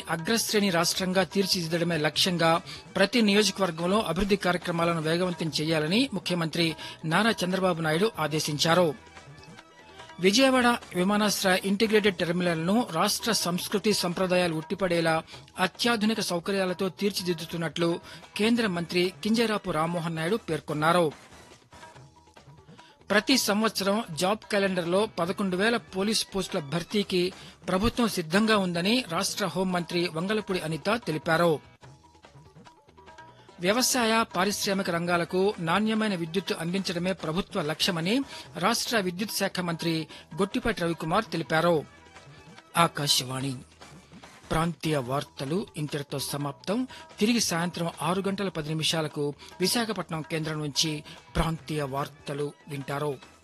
అగ్రశ్రేణి రాష్ట్రంగా తీర్చిదిద్దడమే లక్ష్యంగా ప్రతి నియోజకవర్గంలో అభివృద్ది కార్యక్రమాలను వేగవంతం చేయాలని ముఖ్యమంత్రి నారా చంద్రబాబు నాయుడు ఆదేశించారు విజయవాడ విమానాశ్రయ ఇంటిగ్రేటెడ్ టెర్మినల్ను రాష్ట్ర సంస్కృతి సంప్రదాయాలు ఉట్టిపడేలా అత్యాధునిక సౌకర్యాలతో తీర్చిదిద్దుతున్నట్లు కేంద్ర మంత్రి కింజరాపు రామ్మోహన్ నాయుడు పేర్కొన్నారు ప్రతి సంవత్సరం జాబ్ క్యాలెండర్లో పదకొండు వేల పోలీస్ పోస్టుల భర్తీకి ప్రభుత్వం సిద్ధంగా ఉందని రాష్ట్ర హోంమంత్రి వంగలపూడి అనిత తెలిపారు వ్యవసాయ పారిశ్రామిక రంగాలకు నాణ్యమైన విద్యుత్ అందించడమే ప్రభుత్వ లక్ష్యమని రాష్ట్ర విద్యుత్ శాఖ మంత్రి గొట్టిపాటి రవికుమార్ తెలిపారు ఆకాశవాణి ప్రాంతీయ వార్తలు ఇంతటితో సమాప్తం తిరిగి సాయంత్రం ఆరు గంటల పది నిమిషాలకు విశాఖపట్నం కేంద్రం నుంచి ప్రాంతీయ వార్తలు వింటారు